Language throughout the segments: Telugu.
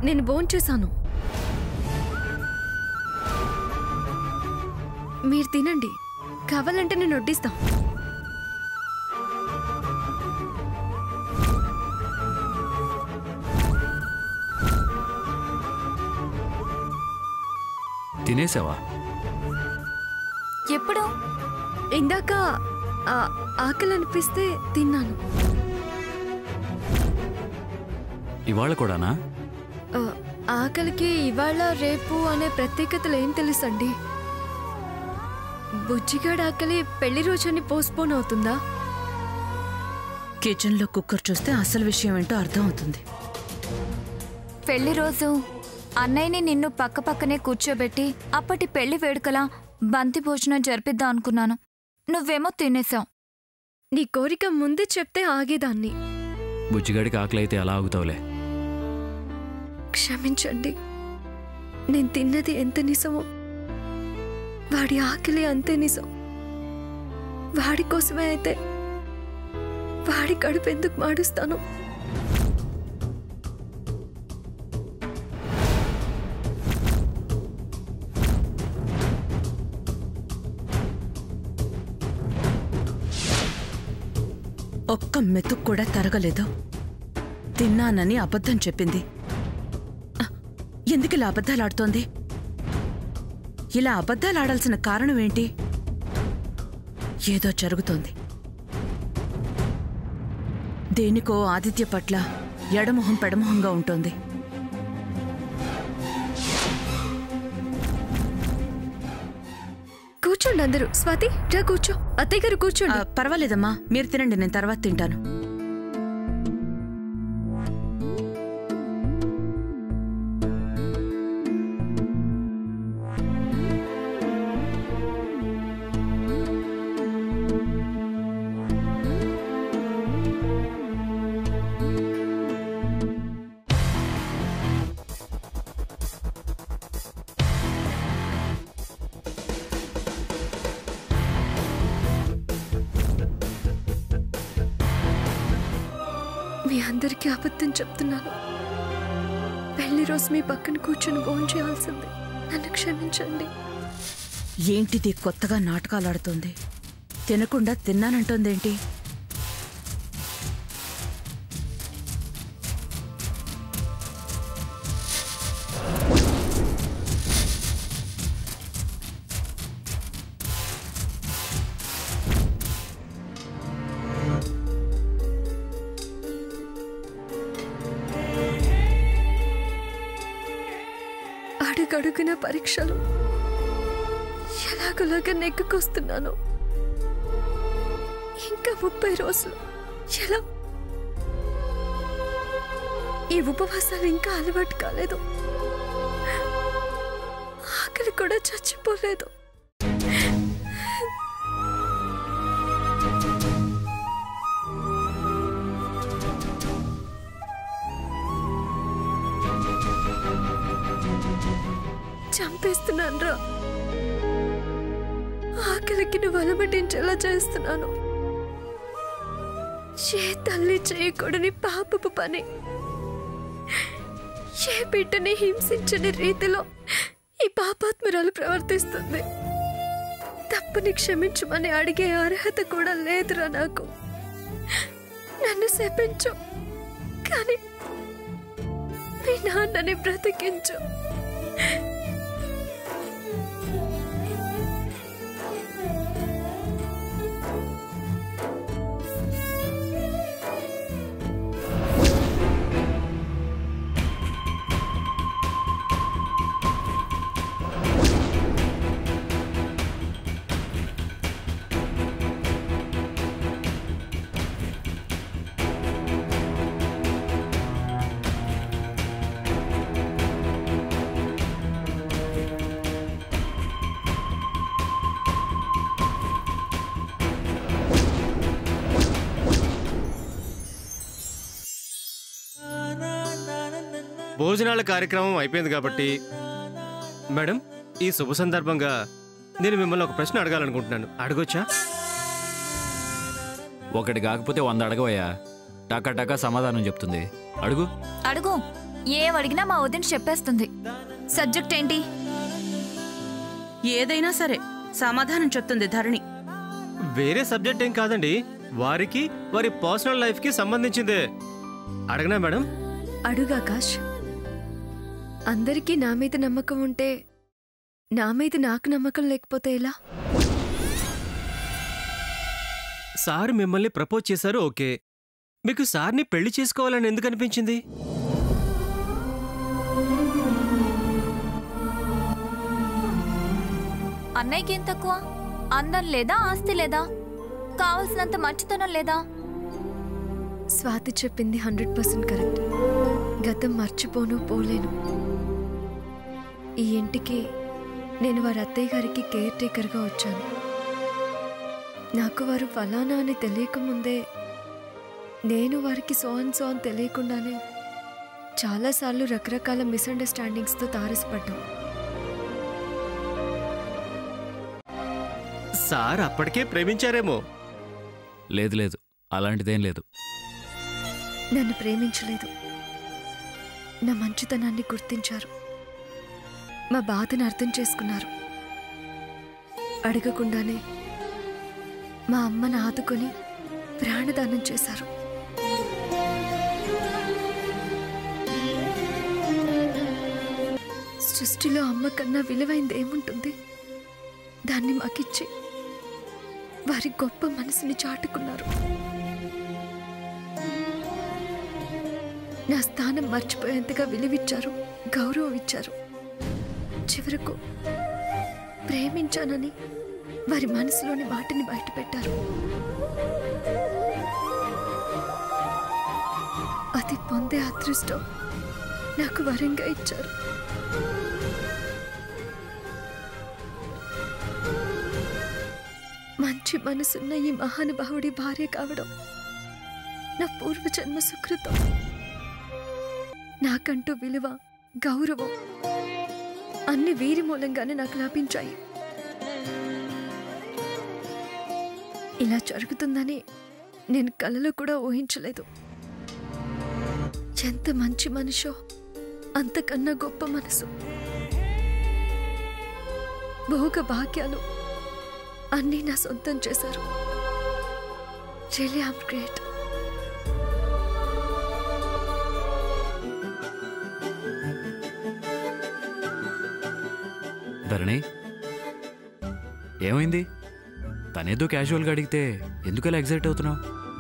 నేను భోంచేశాను మీరు తినండి కావాలంటే నేను వడ్డిస్తా తినేసావా ఎప్పుడు ఇందాక ఆ, ఆకలి అనిపిస్తే తిన్నాను ఇవాళ కూడానా ఆ, ఆకలికి ఇవాళ రేపు అనే ప్రత్యేకతలు ఏం తెలుసండి బుజ్జిగాడు ఆకలి పెళ్లి రోజని పోస్ట్పోన్ అవుతుందా కిచెన్లో కుక్కర్ చూస్తే అసలు విషయం ఏంటో అర్థం అవుతుంది పెళ్లి రోజు అన్నయ్యని నిన్ను పక్క పక్కనే కూర్చోబెట్టి అప్పటి పెళ్లి వేడుకలా బంతి భోజనం జరిపిద్దాం అనుకున్నాను నువ్వేమో తినేసావు నీ కోరిక ముందే చెప్తే ఆగేదాన్ని బుజ్జిగాడికి ఆకలి అయితే ఎలా ఆగుతావులే క్షమించండి నేను తిన్నది ఎంత నిజమో వాడి ఆకలి అంతే నిజం వాడి కోసమే అయితే వాడి కడుపు ఎందుకు మాడుస్తాను ఒక్క మెతుకు కూడా తరగలేదు తిన్నానని అబద్ధం చెప్పింది ఆ, ఎందుకు ఇలా అబద్ధాలాడుతోంది ఇలా అబద్ధాలాడాల్సిన కారణం ఏంటి ఏదో జరుగుతోంది దేనికో ఆదిత్య పట్ల ఎడమొహం పెడమొహంగా ఉంటుంది కూర్చోండి అందరూ స్వాతి రా కూర్చో అత్తయ్య గారు ఆ, కూర్చోండి పర్వాలేదమ్మా మీరు తినండి నేను తర్వాత తింటాను మీ అందరికీ అబద్ధం చెప్తున్నాను పెళ్లి రోజు మీ పక్కన కూర్చొని భోజనం చేయాల్సింది నన్ను క్షమించండి ఏంటిది కొత్తగా నాటకాలాడుతోంది తినకుండా తిన్నానంటోందేంటి అడుగడుగున పరీక్షలు ఎలాగోలాగా నెగ్గుకొస్తున్నాను ఇంకా ముప్పై రోజులు ఎలా ఈ ఉపవాసాలు ఇంకా అలవాటు కాలేదు ఆకలి కూడా చచ్చిపోలేదు చంపేస్తున్నాను రా ఆకలికి నువ్వు అలమటించేలా చేస్తున్నాను ఏ తల్లి చేయకూడని పాపపు పని ఏ బిడ్డని హింసించని రీతిలో ఈ పాపాత్మురాలు ప్రవర్తిస్తుంది తప్పుని క్షమించమని అడిగే అర్హత కూడా లేదురా నాకు నన్ను శపించు కానీ మీ నాన్నని బ్రతికించు భోజనాల కార్యక్రమం అయిపోయింది కాబట్టి మేడం ఈ శుభ సందర్భంగా నేను మిమ్మల్ని ఒక ప్రశ్న అడగాలనుకుంటున్నాను అడగొచ్చా ఒకటి కాకపోతే వంద అడగవయ్యా టకా టకా సమాధానం చెప్తుంది అడుగు అడుగు ఏం అడిగినా మా వదిన చెప్పేస్తుంది సబ్జెక్ట్ ఏంటి ఏదైనా సరే సమాధానం చెప్తుంది ధరణి వేరే సబ్జెక్ట్ ఏం కాదండి వారికి వారి పర్సనల్ లైఫ్ కి సంబంధించిందే అడగనా మేడం అడుగు ఆకాష్ అందరికీ నా మీద నమ్మకం ఉంటే నా మీద నాకు నమ్మకం లేకపోతే ఎలా సార్ మిమ్మల్ని ప్రపోజ్ చేశారు ఓకే మీకు సార్ని పెళ్లి చేసుకోవాలని ఎందుకు అనిపించింది అన్నయ్యకి ఏం తక్కువ అందం లేదా ఆస్తి లేదా కావలసినంత మంచితనం లేదా స్వాతి చెప్పింది హండ్రెడ్ పర్సెంట్ కరెక్ట్ గతం మర్చిపోను పోలేను ఈ ఇంటికి నేను వారి అత్తయ్య గారికి కేర్ టేకర్గా వచ్చాను నాకు వారు ఫలానా అని తెలియకముందే నేను వారికి సో అండ్ సో అని తెలియకుండానే చాలాసార్లు రకరకాల మిస్అండర్స్టాండింగ్స్తో తారసపడ్డాం సార్ అప్పటికే ప్రేమించారేమో లేదు లేదు అలాంటిదేం లేదు నన్ను ప్రేమించలేదు నా మంచితనాన్ని గుర్తించారు మా బాధను అర్థం చేసుకున్నారు అడగకుండానే మా అమ్మను ఆదుకొని ప్రాణదానం చేశారు సృష్టిలో అమ్మ కన్నా విలువైంది ఏముంటుంది దాన్ని మాకిచ్చి వారి గొప్ప మనసుని చాటుకున్నారు నా స్థానం మర్చిపోయేంతగా విలువిచ్చారు గౌరవం ఇచ్చారు చివరకు ప్రేమించానని వారి మనసులోని మాటని బయటపెట్టారు అది పొందే అదృష్టం నాకు వరంగా ఇచ్చారు మంచి మనసున్న ఈ మహానుభావుడి భార్య కావడం నా పూర్వజన్మ సుకృతం నాకంటూ విలువ గౌరవం అన్ని వీరి మూలంగానే నాకు లభించాయి ఇలా జరుగుతుందని నేను కలలో కూడా ఊహించలేదు ఎంత మంచి మనిషో అంతకన్నా గొప్ప మనసు భోగ భాగ్యాలు అన్నీ నా సొంతం చేశారు రియలీ ఐమ్ గ్రేట్ ధరణి ఏమైంది తనేదో క్యాజువల్గా అడిగితే ఎందుకు అలా ఎగ్జైట్ అవుతున్నావు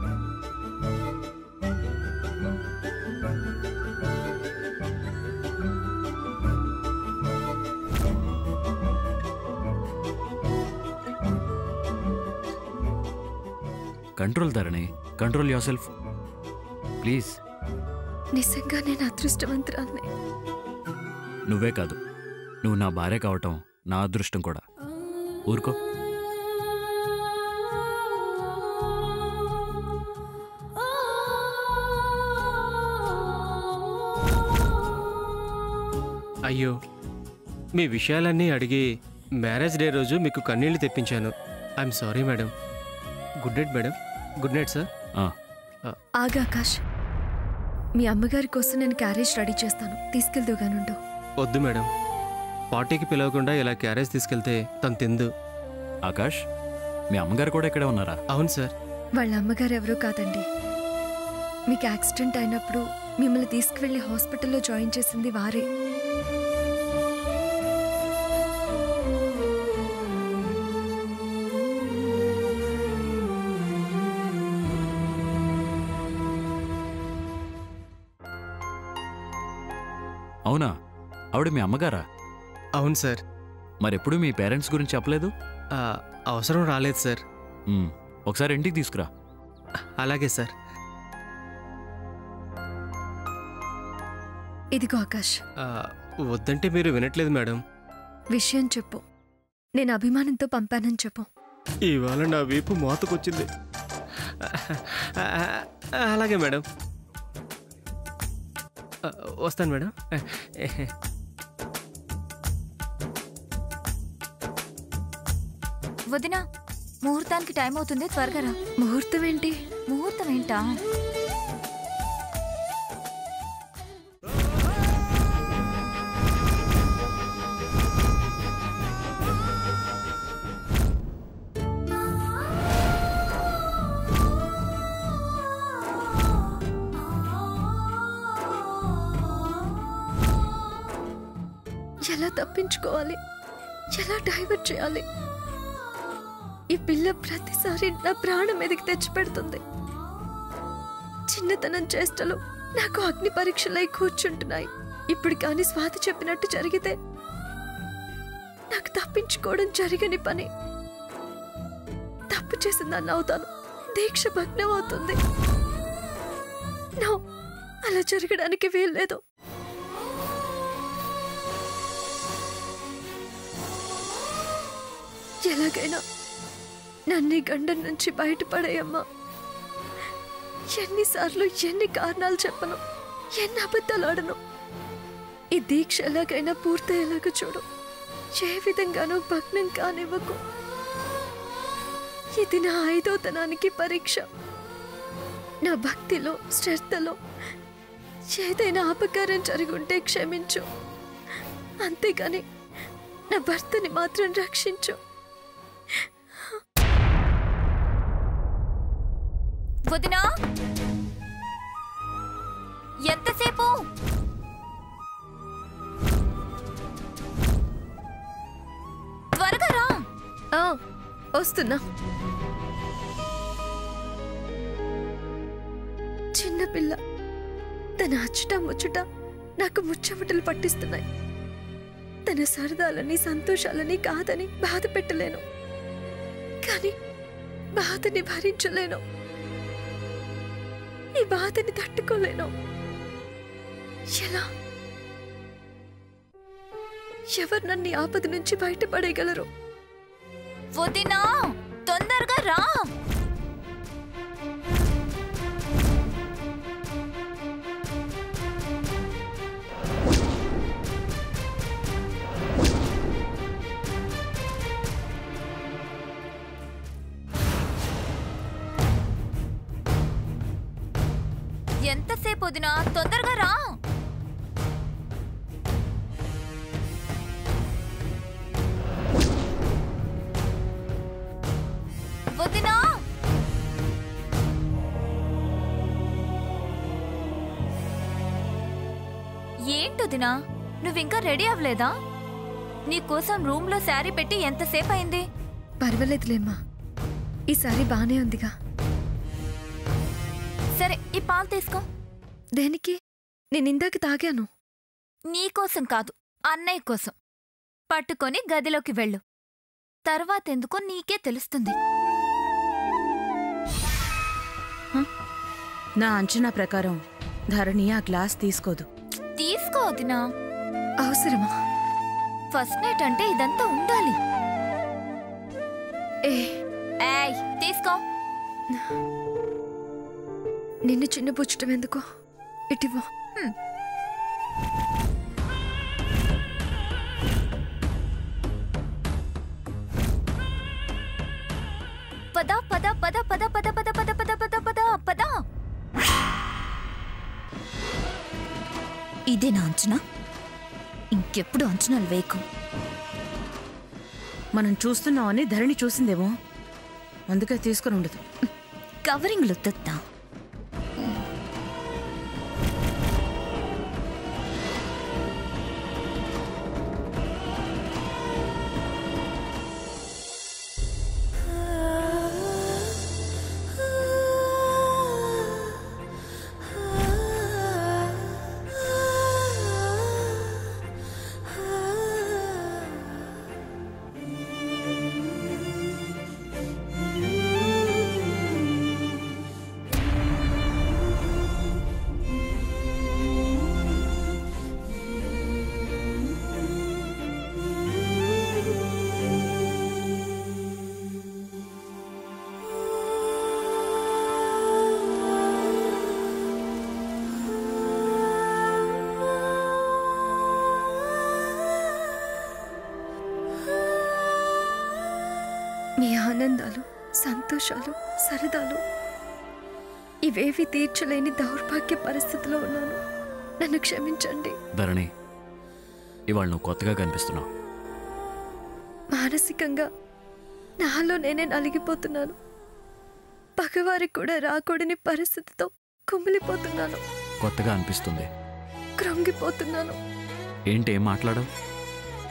control Dharani control yourself please నిజంగా నేను అదృష్టవంతురాల్ని నువ్వే కాదు నువ్వు నా భార్య కావటం నా అదృష్టం కూడా ఊరుకో అయ్యో మీ విషయాలన్నీ అడిగి మ్యారేజ్ డే రోజు మీకు కన్నీళ్లు తెప్పించాను I'm sorry madam good night madam good night sir ఆ, ఆగా ఆకాష్ మీ అమ్మగారి కోసం నేను క్యారేజ్ రెడీ చేస్తాను తీసుకెళ్దుగానుండు వద్దు మేడం పార్టీకి పిలవకుండా ఇలా క్యారేజ్ తీసుకెళ్తే తను తిందు ఆకాష్ మీ అమ్మగారు కూడా ఇక్కడే ఉన్నారా అవును సార్ వాళ్ళ అమ్మగారు ఎవరో కాదండి మీకు యాక్సిడెంట్ అయినప్పుడు మిమ్మల్ని తీసుకువెళ్ళి హాస్పిటల్లో జాయిన్ చేసింది వారే అవునా ఆవిడ మీ అమ్మగారా అవును సార్ మరెప్పుడు మీ పేరెంట్స్ గురించి చెప్పలేదు ఆ, అవసరం రాలేదు సార్ మ్, ఒకసారి ఇంటికి తీసుకురా అలాగే సార్ ఇదిగో ఆకాష్ ఆ, వద్దంటే మీరు వినట్లేదు మేడం విషయం చెప్పు నేను అభిమానంతో పంపానని చెప్పు ఇవాళ నా వీపు మోతకొచ్చింది ఆ, అలాగే మేడం ఆ, వస్తాను మేడం వదిన ముహూర్తానికి టైం అవుతుంది త్వరగా రా ముహూర్తం ఏంటి ముహూర్తం ఏంటా తప్పించుకోవాలి ఎలా డైవర్ట్ చేయాలి ఈ పిల్ల ప్రతిసారి నా ప్రాణం మీదకి తెచ్చిపెడుతుంది చిన్నతనం చేష్టలు నాకు అగ్ని పరీక్షలై కూర్చుంటున్నాయి ఇప్పుడు కానీ స్వాతి చెప్పినట్టు జరిగితే నాకు తప్పించుకోవడం జరగని పని తప్పు చేసిందని అవుతాను దీక్ష భగ్నం అవుతుంది నో అలా జరగడానికి వీల్లేదు ఎలాగైనా నన్ను ఈ గండం నుంచి బయటపడేయమ్మా ఎన్నిసార్లు ఎన్ని కారణాలు చెప్పను ఎన్ని అబద్ధాలు ఆడను ఈ దీక్ష ఎలాగైనా పూర్తయ్యేలాగా చూడు ఏ విధంగానూ భగ్నం కానివ్వకు ఇది నా ఐదోతనానికి పరీక్ష నా భక్తిలో శ్రద్ధలో ఏదైనా అపకారం జరుగుంటే క్షమించు అంతేగాని నా భర్తని మాత్రం రక్షించు వదినా ఎంతసేపు త్వరగా రా ఆ, వస్తున్నా చిన్నపిల్ల తన అచ్చుట ముచ్చుట నాకు ముచ్చమటలు పట్టిస్తున్నాయి తన సరదాలని సంతోషాలని కాదని బాధ పెట్టలేను కానీ బాధని భరించలేను ఈ బాధని తట్టుకోలేను ఎలా ఎవరు నన్ను ఈ ఆపద నుంచి బయటపడేయగలరు వదినా తొందరగా రా ఎంతసేపు వదినా తొందరగా రా వదినా ఏంటొదినా నువ్వింకా రెడీ అవ్వలేదా నీకోసం రూమ్లో శారీ పెట్టి ఎంతసేపు అయింది పర్వాలేదులేమ్మా ఈసారి బానే ఉందిగా సరే ఈ పాలు తీసుకో దేనికి నేను ఇందాక తాగాను నీకోసం కాదు అన్నయ్య కోసం పట్టుకొని గదిలోకి వెళ్ళు తర్వాతెందుకో నీకే తెలుస్తుంది నా అంచనా ప్రకారం ధరణి ఆ గ్లాస్ తీసుకోదు తీసుకో వదినా అవసరమా ఫస్ట్ నైట్ అంటే ఇదంతా ఉండాలి ఏ ఏయ్ తీసుకో నిన్ను చిన్నపుచ్చటం ఎందుకు ఇటివ్వు పద పద పద పద పద పద పద పద పద పద పద ఇదే నా అంచనా ఇంకెప్పుడు అంచనాలు వేయకు మనం చూస్తున్నామని ధరణి చూసిందేమో అందుకే తీసుకుని ఉండదు కవరింగ్లు తెత్తా మీ ఆనందాలు సంతోషాలు సరదాలు ఇవేవి తీర్చలేని దౌర్భాగ్య పరిస్థితిలో ఉన్నాను నన్ను క్షమించండి ధరణి ఇవాళ నువ్వు కొత్తగా కనిపిస్తున్నావు మానసికంగా నాలో నేనే నలిగిపోతున్నాను పగవారికి కూడా రాకూడని పరిస్థితితో కుమిలిపోతున్నాను కొత్తగా అనిపిస్తుంది కృంగిపోతున్నాను ఏంటి ఏం మాట్లాడవు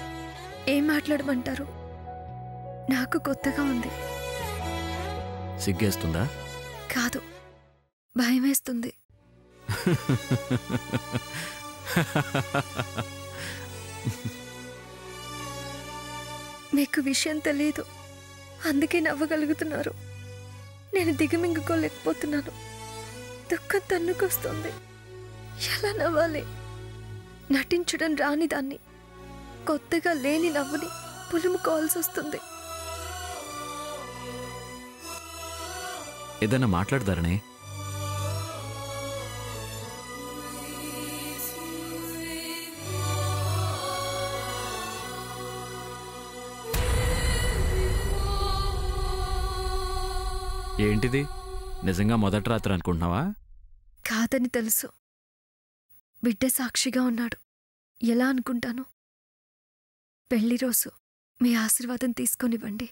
ఏం మాట్లాడమంటారు నాకు కొత్తగా ఉంది సిగ్గేస్తుందా కాదు భయమేస్తుంది మీకు విషయం తెలియదు అందుకే నవ్వగలుగుతున్నారు నేను దిగమింగుకోలేకపోతున్నాను దుఃఖం తన్నుకొస్తుంది ఎలా నవ్వాలి నటించడం రాని దాన్ని కొత్తగా లేని నవ్వుని పులుముకోవాల్సి వస్తుంది ఏదైనా మాట్లాడతారనే ఏంటిది నిజంగా మొదటి రాత్రి అనుకుంటున్నావా కాదని తెలుసు బిడ్డ సాక్షిగా ఉన్నాడు ఎలా అనుకుంటాను పెళ్లి రోజు మీ ఆశీర్వాదం తీసుకొనివ్వండి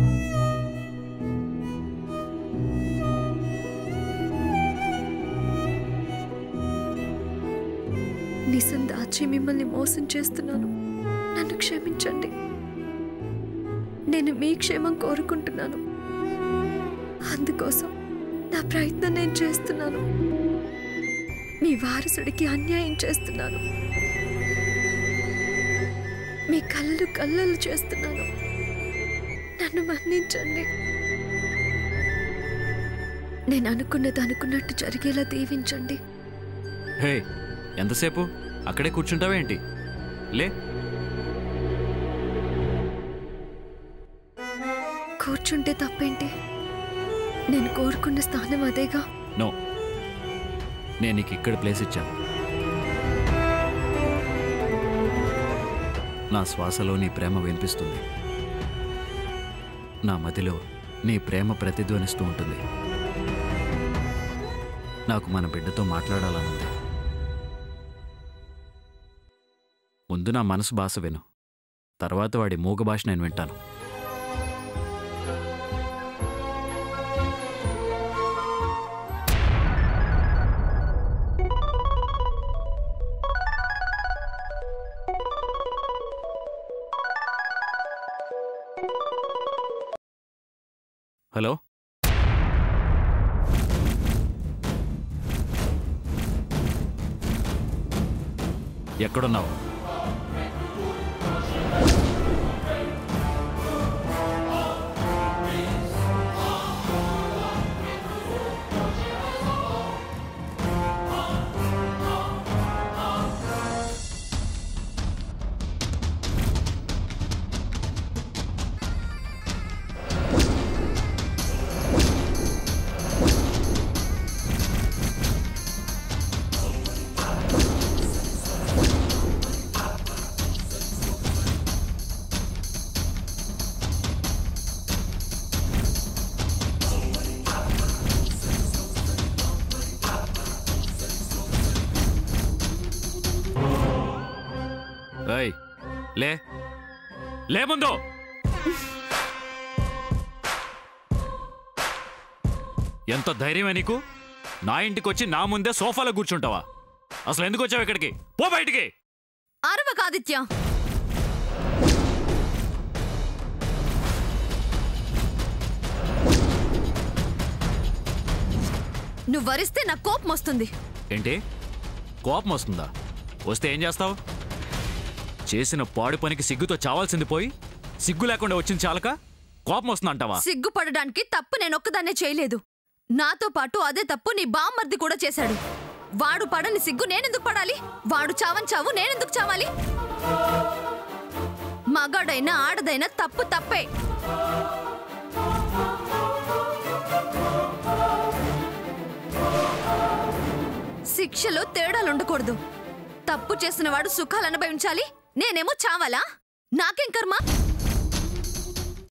నిజం దాచి మిమ్మల్ని మోసం చేస్తున్నాను నన్ను క్షమించండి నేను మీ క్షేమం కోరుకుంటున్నాను అందుకోసం నా ప్రయత్నం నేను చేస్తున్నాను మీ వారసుడికి అన్యాయం చేస్తున్నాను మీ కళ్ళు కళ్ళలు చేస్తున్నాను నన్ను మన్నించండి నేను అనుకున్నది అనుకున్నట్టు జరిగేలా దీవించండి హే ఎంతసేపు అక్కడే కూర్చుంటావేంటి లే కూర్చుంటే తప్పేంటి నేను కోరుకున్న స్థానం అదేగా నో నేను నీకు ఇక్కడ ప్లేస్ ఇచ్చాను నా శ్వాసలో నీ ప్రేమ వినిపిస్తుంది నా మదిలో నీ ప్రేమ ప్రతిధ్వనిస్తూ ఉంటుంది నాకు మన బిడ్డతో మాట్లాడాలనుంది ముందు నా మనసు భాష విను తర్వాత వాడి మూగ భాష నేను వింటాను హలో ఎక్కడున్నావు ఏయ్ లే లే ముందు ఎంత ధైర్యమే నీకు నా ఇంటికి వచ్చి నా ముందే సోఫాలో కూర్చుంటావా అసలు ఎందుకు వచ్చావు ఇక్కడికి పో బయటికి అరవకాదిత్య నువ్వు వరిస్తే నాకు కోపం వస్తుంది ఏంటి కోపం వస్తుందా వస్తే ఏం చేస్తావు చేసిన పాడు పనికి సిగ్గుతో చావాల్సింది పోయి సిగ్గు లేకుండా వచ్చింది చాలక కోపం వస్తుందంటావా సిగ్గుపడడానికి తప్పు నేనొక్కదాన్నే చేయలేదు నాతో పాటు అదే తప్పు నీ బామ్మర్ది కూడా చేశాడు వాడు పడని సిగ్గు నేనెందుకు పడాలి వాడు చావని చావు నేనెందుకు చావాలి మగాడైనా ఆడదైనా తప్పు తప్పే శిక్షలో తేడాలుండకూడదు తప్పు చేసిన వాడు సుఖాలు అనుభవించాలి నేనేమో చావాలా నాకేం కర్మ